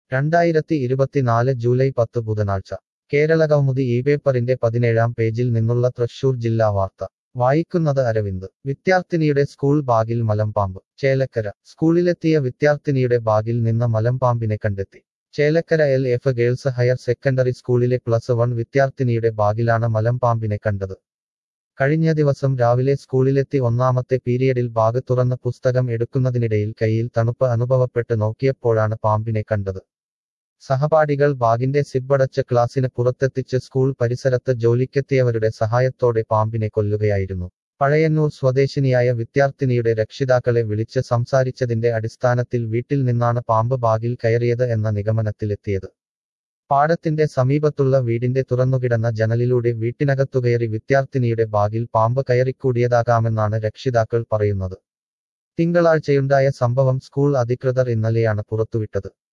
രണ്ടായിരത്തി ഇരുപത്തിനാല് ജൂലൈ പത്ത് ബുധനാഴ്ച കേരള കൗമുദി ഈ പേപ്പറിന്റെ പതിനേഴാം പേജിൽ നിന്നുള്ള തൃശൂർ ജില്ലാ വാർത്ത വായിക്കുന്നത് അരവിന്ദ് വിദ്യാർത്ഥിനിയുടെ സ്കൂൾ ബാഗിൽ മലമ്പാമ്പ് ചേലക്കര സ്കൂളിലെത്തിയ വിദ്യാർത്ഥിനിയുടെ ബാഗിൽ നിന്ന് മലമ്പാമ്പിനെ കണ്ടെത്തി Chelakkara L F girls higher secondary സ്കൂളിലെ പ്ലസ് വൺ വിദ്യാർത്ഥിനിയുടെ ബാഗിലാണ് മലമ്പാമ്പിനെ കണ്ടത് കഴിഞ്ഞ ദിവസം രാവിലെ സ്കൂളിലെത്തി ഒന്നാമത്തെ പീരിയഡിൽ ബാഗ് തുറന്ന് പുസ്തകം എടുക്കുന്നതിനിടയിൽ കയ്യിൽ തണുപ്പ് അനുഭവപ്പെട്ട് നോക്കിയപ്പോഴാണ് പാമ്പിനെ കണ്ടത് സഹപാഠികൾ ബാഗിന്റെ സിബടച്ച് ക്ലാസ്സിന് പുറത്തെത്തിച്ച് സ്കൂൾ പരിസരത്ത് ജോലിക്കെത്തിയവരുടെ സഹായത്തോടെ പാമ്പിനെ കൊല്ലുകയായിരുന്നു പഴയന്നൂർ സ്വദേശിനിയായ വിദ്യാർത്ഥിനിയുടെ രക്ഷിതാക്കളെ വിളിച്ച് സംസാരിച്ചതിന്റെ അടിസ്ഥാനത്തിൽ വീട്ടിൽ നിന്നാണ് പാമ്പ് ബാഗിൽ കയറിയത് എന്ന നിഗമനത്തിലെത്തിയത് പാടത്തിന്റെ സമീപത്തുള്ള വീടിന്റെ തുറന്നുകിടന്ന ജനലിലൂടെ വീട്ടിനകത്തുകയറി വിദ്യാർത്ഥിനിയുടെ ബാഗിൽ പാമ്പ് കയറിക്കൂടിയതാകാമെന്നാണ് രക്ഷിതാക്കൾ പറയുന്നത് തിങ്കളാഴ്ചയുണ്ടായ സംഭവം സ്കൂൾ അധികൃതർ ഇന്നലെയാണ് പുറത്തുവിട്ടത്